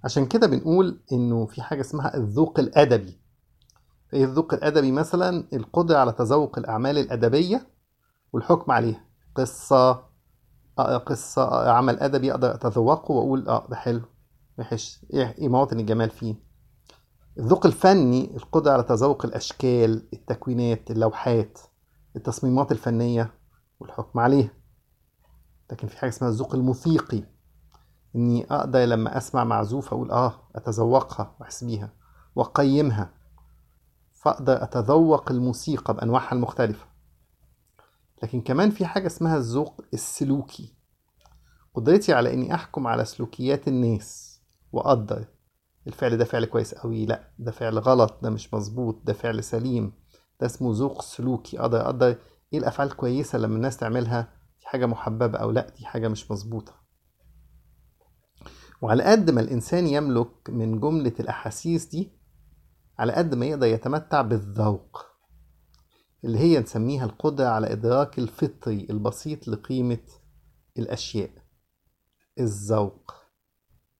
عشان كده بنقول إنه في حاجة اسمها الذوق الأدبي إيه الذوق الأدبي مثلا القدرة على تذوق الأعمال الأدبية والحكم عليها قصة آه، قصة آه، عمل أدبي أقدر أتذوقه وأقول آه ده حلو وحش إيه إيه مواطن الجمال فيه الذوق الفني القدرة على تذوق الأشكال التكوينات اللوحات التصميمات الفنية والحكم عليها لكن في حاجة اسمها الذوق الموسيقي إني أقدر لما أسمع معزوفة أقول آه أتذوقها وأحس بيها وأقيمها فأقدر أتذوق الموسيقى بأنواعها المختلفة لكن كمان في حاجة اسمها الذوق السلوكي قدرتي على إني أحكم على سلوكيات الناس وأقدر الفعل ده فعل كويس أوي لأ ده فعل غلط ده مش مظبوط ده فعل سليم ده اسمه ذوق سلوكي أقدر أقدر إيه الأفعال الكويسة لما الناس تعملها دي حاجة محببة أو لأ دي حاجة مش مظبوطة وعلى قد ما الإنسان يملك من جملة الأحاسيس دي على قد ما يقدر يتمتع بالذوق اللي هي نسميها القدرة على إدراك الفطري البسيط لقيمة الأشياء الذوق